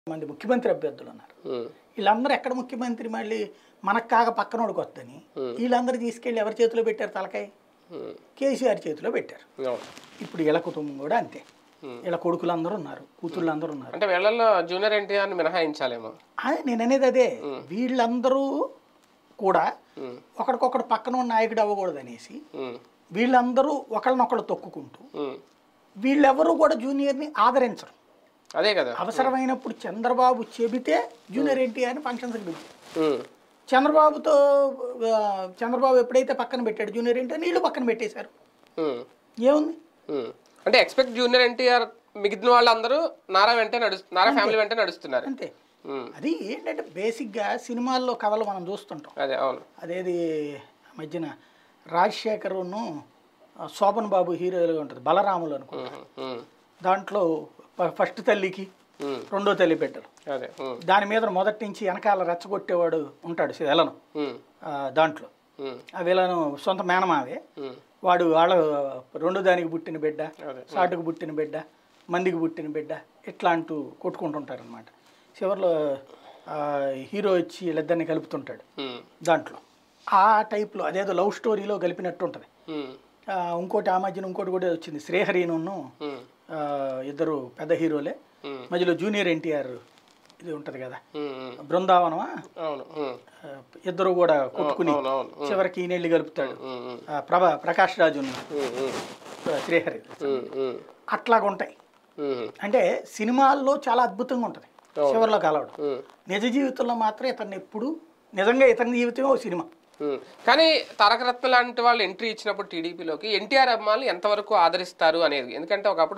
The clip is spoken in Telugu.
మంది ముఖ్యమంత్రి అభ్యర్థులు ఉన్నారు ఉమ్, వీళ్ళందరూ ఎక్కడ ముఖ్యమంత్రి మళ్ళీ మనకు కాక పక్కనోడికి వద్దని వీళ్ళందరూ తీసుకెళ్ళి ఎవరి చేతిలో పెట్టారు తలకాయ ఉమ్, కేసీఆర్ చేతిలో పెట్టారు అవును. ఇప్పుడు వీళ్ళ కుటుంబం కూడా అంతే వీళ్ళ కొడుకులు అందరూ ఉన్నారు కూతుళ్ళు అందరూ ఉన్నారు అంటే వీళ్ళల్లో జూనియర్ ఎన్టీఆర్ని మినహాయించాలేమో అదే నేను అనేది అదే వీళ్ళందరూ కూడా ఒకడికొకడు పక్కన ఉన్న నాయకుడు అవ్వకూడదు అనేసి ఉమ్, వీళ్ళందరూ ఒకళ్ళనొకళ్ళు తొక్కుకుంటూ ఉమ్. వీళ్ళెవరూ కూడా జూనియర్ని ఆదరించరు అదే కదా అవసరమైనప్పుడు చంద్రబాబు చెబితే జూనియర్ ఎన్టీఆర్ని ఫంక్షన్స్కి పిలిచారు ఉమ్, చంద్రబాబుతో ఆ, చంద్రబాబు ఎప్పుడైతే పక్కన పెట్టాడు జూనియర్ ఎన్టీఆర్ నీళ్ళు పక్కన పెట్టేశారు ఉమ్, ఏముంది ఉమ్. అంటే ఎక్స్పెక్ట్ జూనియర్ ఎన్టీఆర్ మిగిలిన వాళ్ళందరూ నారా వెంటే నడుస్తు నారా ఫ్యామిలీ వెంటే నడుస్తున్నారు అంతే ఉమ్, అది ఏంటంటే బేసిక్గా సినిమాల్లో కథలు మనం చూస్తుంటాం అదే అవును అదేది ఆ మధ్యన రాజశేఖరును ఆ, శోభన్ బాబు హీరోలుగా ఉంటుంది బలరాములు అనుకో ఉమ్, ఉమ్, దాంట్లో ఫ- ఫస్ట్ తల్లికి ఉమ్, రెండో తల్లి బిడ్డలు అదే ఉమ్, దాని మీద మొదటి నుంచి వెనకాల రెచ్చగొట్టేవాడు ఉంటాడు విలను ఉమ్, ఆ, దాంట్లో ఉమ్, ఆ విలను సొంత మేనమావే ఉమ్, వాడు వాళ్ళ రెండో దానికి పుట్టిన బిడ్డ అదే సాటుకు పుట్టిన బిడ్డ మందికి పుట్టిన బిడ్డ ఇట్లా అంటూ కొట్టుకుంటుంటారు అనమాట చివరిలో ఆ, హీరో వచ్చి వీళ్ళిద్దరిని కలుపుతుంటాడు ఉమ్, దాంట్లో ఆ టైప్లో అదేదో లవ్ స్టోరీలో కలిపినట్టు ఉంటుంది ఉమ్, ఆ, ఇంకోటి ఆ మధ్యన ఇంకోటి కూడా వచ్చింది శ్రీహరిను ఉమ్, ఇద్దరు పెద్ద హీరోలే ఉమ్, మధ్యలో జూనియర్ ఎన్టీఆర్ ఇది ఉంటుంది కదా ఉమ్, ఉమ్. బృందావనమా అవును ఉమ్, ఆ, ఇద్దరు కూడా కొట్టుకుని అవును అవును ఉమ్, చివరికి ఈ నీళ్ళు కలుపుతాడు ఉమ్, ఉమ్, ఆ, ప్రభా ప్రకాష్ రాజు ఉన్నాడు. ఉమ్, ఉమ్, ఆ, శ్రీహరి ఉమ్, ఉమ్, అట్లాగా ఉంటాయి ఉమ్, అంటే సినిమాల్లో చాలా అద్భుతంగా ఉంటుంది చివరిలో కలవడం ఉమ్. నిజ జీవితంలో మాత్రం ఇతన్ని ఎప్పుడు నిజంగా ఇతని జీవితమే ఓ సినిమా ఉమ్. కానీ తారకరత్న లాంటి వాళ్ళు ఎంట్రీ ఇచ్చినప్పుడు టీడీపీలోకి ఎన్టీఆర్ అభిమానులు ఎంతవరకు ఆదరిస్తారు అనేది ఎందుకంటే ఒకప్పుడు